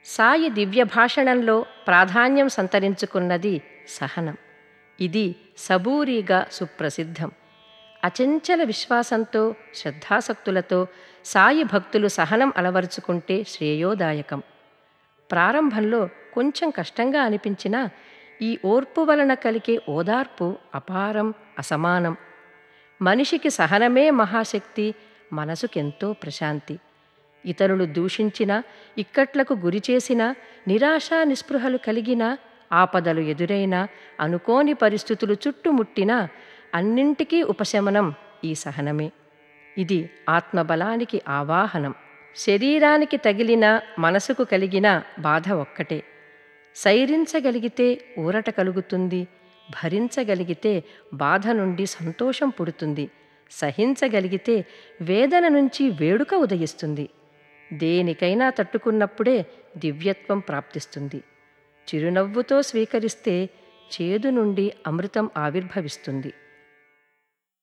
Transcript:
సాయి దివ్య భాషణంలో ప్రాధాన్యం సంతరించుకున్నది సహనం ఇది సబూరీగా సుప్రసిద్ధం అచంచల విశ్వాసంతో శ్రద్ధాసక్తులతో సాయి భక్తులు సహనం అలవరుచుకుంటే శ్రేయోదాయకం ప్రారంభంలో కొంచెం కష్టంగా అనిపించినా ఈ ఓర్పు వలన కలిగే ఓదార్పు అపారం అసమానం మనిషికి సహనమే మహాశక్తి మనసుకెంతో ప్రశాంతి ఇతరులు దూషించినా ఇక్కట్లకు గురి చేసినా నిరాశా నిస్పృహలు కలిగినా ఆపదలు ఎదురైనా అనుకోని పరిస్థితులు చుట్టుముట్టినా అన్నింటికీ ఉపశమనం ఈ సహనమే ఇది ఆత్మబలానికి ఆవాహనం శరీరానికి తగిలిన మనసుకు కలిగిన బాధ ఒక్కటే సైరించగలిగితే ఊరట కలుగుతుంది భరించగలిగితే బాధ నుండి సంతోషం పుడుతుంది సహించగలిగితే వేదన నుంచి వేడుక ఉదయిస్తుంది దేనికైనా తట్టుకున్నప్పుడే దివ్యత్వం ప్రాప్తిస్తుంది చిరునవ్వుతో స్వీకరిస్తే చేదు నుండి అమృతం ఆవిర్భవిస్తుంది